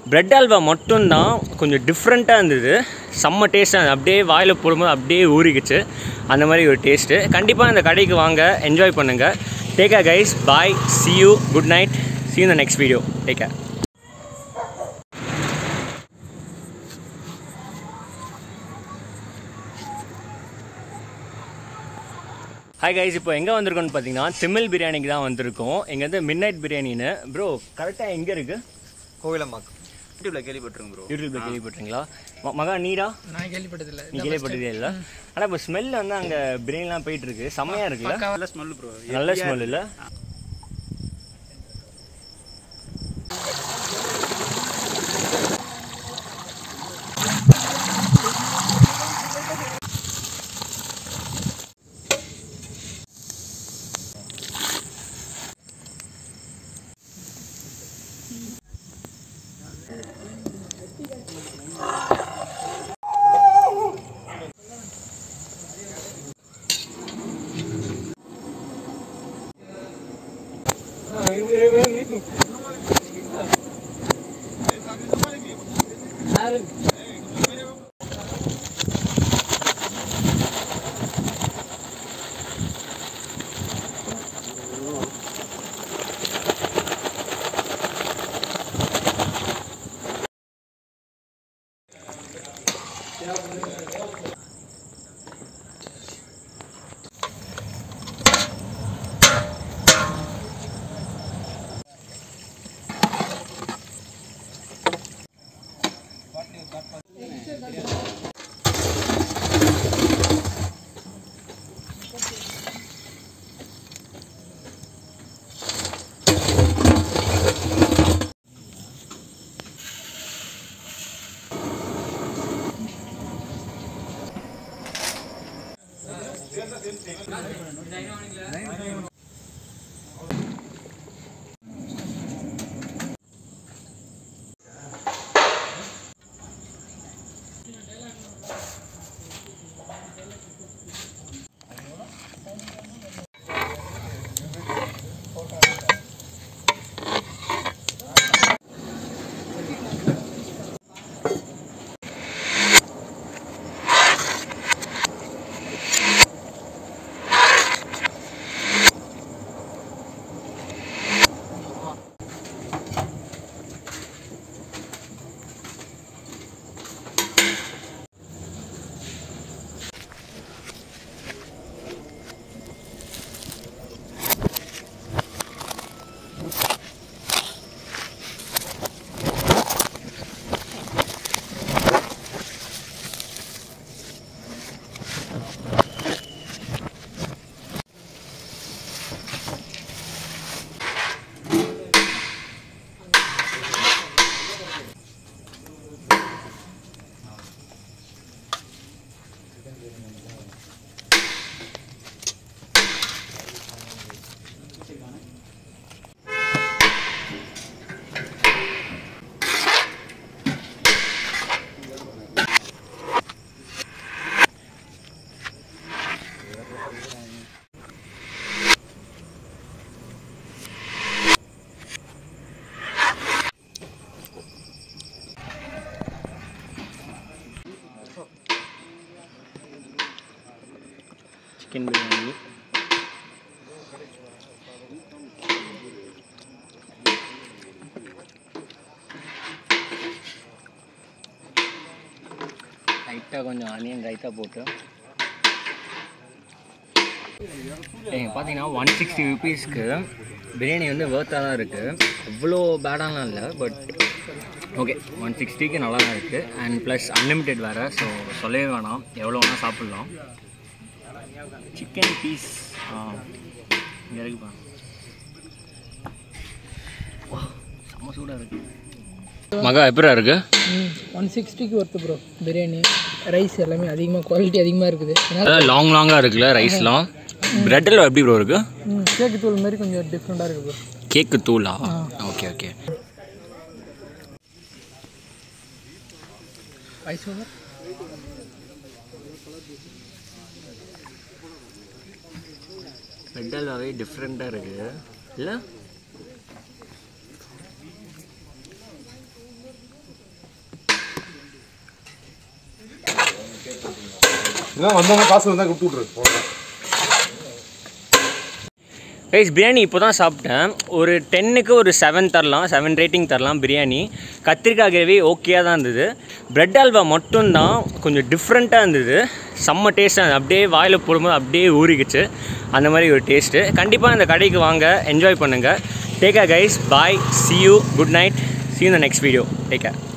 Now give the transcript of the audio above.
bread halwa மட்டும்தான் கொஞ்சம் டிஃப்ரெண்ட்டாக இருந்தது செம்ம டேஸ்ட்டாக அப்படியே வாயில் போடும்போது அப்படியே ஊறிக்குச்சு அந்த மாதிரி ஒரு டேஸ்ட்டு கண்டிப்பாக இந்த கடைக்கு வாங்க என்ஜாய் பண்ணுங்கள் take care guys bye see you good night see you in the next video take care hi guys இப்போ எங்கே வந்திருக்கோம்னு பார்த்தீங்கன்னா திமில் பிரியாணிக்கு தான் வந்திருக்கோம் இங்கே வந்து மிட் நைட் பிரியாணின்னு ப்ரோ கரெக்டாக எங்கே இருக்குது கோவிலம்மாக்கம் யூடியூப்ல கேள்விப்பட்டிருங்க ப்ரோ யூடியூப்ல கேள்விப்பட்டீங்களா ம- மகா நீரா நான் கேள்விப்பட்டதில்லை நீ கேள்விப்பட்டதே இல்லை ஆனால் இப்போ ஸ்மெல் வந்து அங்கே பிரியாணிலாம் போயிட்டு இருக்கு செம்மையாக இருக்குல்ல நல்ல ஸ்மெல் ப்ரோ நல்ல ஸ்மெல் இல்லை சிக்கன் பிரியாணி லைட்டாக கொஞ்சம் ஆனியன் ரைத்தா போட்டு ஏங்க பார்த்தீங்கன்னா ஒன் சிக்ஸ்டி ருபீஸ்க்கு பிரியாணி வந்து வேர்த்தாக தான் இருக்குது அவ்வளோ பேடாலாம் இல்லை பட் ஓகே ஒன் சிக்ஸ்டிக்கு நல்லா தான் இருக்குது அண்ட் ப்ளஸ் அன்லிமிட்டெட் வேறு ஸோ சொல்லவே வேணாம் எவ்வளோ வேணால் சாப்பிட்லாம் சிக்கன் பீஸ் இங்கே இருக்கு பாருங்க வா, செம்ம சூடாக இருக்கு மகா எப்படா இருக்கு ஒன் சிக்ஸ்டிக்கு ஒர்த்து ப்ரோ பிரியாணி ரைஸ் எல்லாமே அதிகமாக குவாலிட்டி அதிகமாக இருக்குது அதனால் அதாவது லாங் லாங்காக இருக்குல்ல ரைஸ்லாம் ப்ரெட்டில் எப்படி ப்ரோ இருக்கு கேக்கு தூள் மாதிரி கொஞ்சம் டிஃப்ரெண்ட்டாக இருக்குது ப்ரோ கேக்கு தூளா okay okay rice over red அல்வாவே டிஃப்ரெண்ட்டாக இருக்குது இல்லை இதான் வந்தவங்க காசு வந்தால் கொடுத்து விட்ரு அவ்வளோதான் கைஸ் பிரியாணி இப்போ தான் சாப்பிட்டேன் ஒரு டென்னுக்கு ஒரு செவன் தரலாம் செவன் ரேட்டிங் தரலாம் பிரியாணி கத்திரிக்காய் கிரேவி ஓகேயாக தான் இருந்தது பிரெட் அல்வா மட்டும்தான் கொஞ்சம் டிஃப்ரெண்ட்டாக இருந்தது செம்ம டேஸ்ட்டாக அப்படியே வாயில் போடும்போது அப்படியே ஊறிக்குச்சு அந்த மாதிரி ஒரு டேஸ்ட்டு கண்டிப்பாக இந்த கடைக்கு வாங்க என்ஜாய் பண்ணுங்கள் take uh guys bye see you good night see இந்த நெக்ஸ்ட் வீடியோ டேக் கேர்